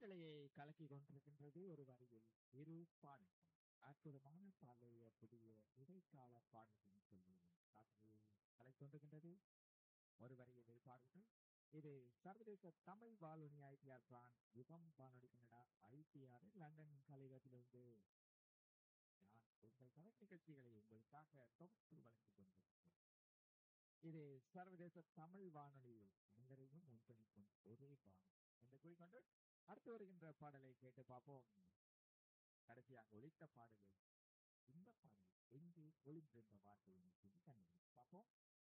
காற்றலையை கலக்கி கொண்டிருக்கின்றது ஒரு வரியில் இரு பாடல்கள் அற்புதமான பாடலைய புதிய இடைக்கால பாடல்கள் சொல்லுவோம் காற்றலையை கலக்கி கொண்டிருக்கின்றது ஒரு வரியில் இரு பாடல்கள் இது சர்வதேச தமிழ் வானொலி ஐடிஆர் பிரான் யுகம் வானொலி கனடா ஐடிஆர் லண்டன் கலையகத்திலிருந்து நான் உங்கள் கலை நிகழ்ச்சிகளை உங்களுக்காக தொகுத்து வழங்கிக் கொண்டிருக்கிறேன் இது சர்வதேச தமிழ் வானொலி அனைவரையும் ஒன்றிணைக்கும் ஒரே பாடம் என்று கூறிக்கொண்டு அடுத்து வருகின்ற பாடலை கேட்டு பார்ப்போம் கடைசியாக ஒழித்த பாடலில் இந்த பாடல் எங்கே ஒளிந்திருந்த வார்த்தையை சொல்லி கண்டு பார்ப்போம்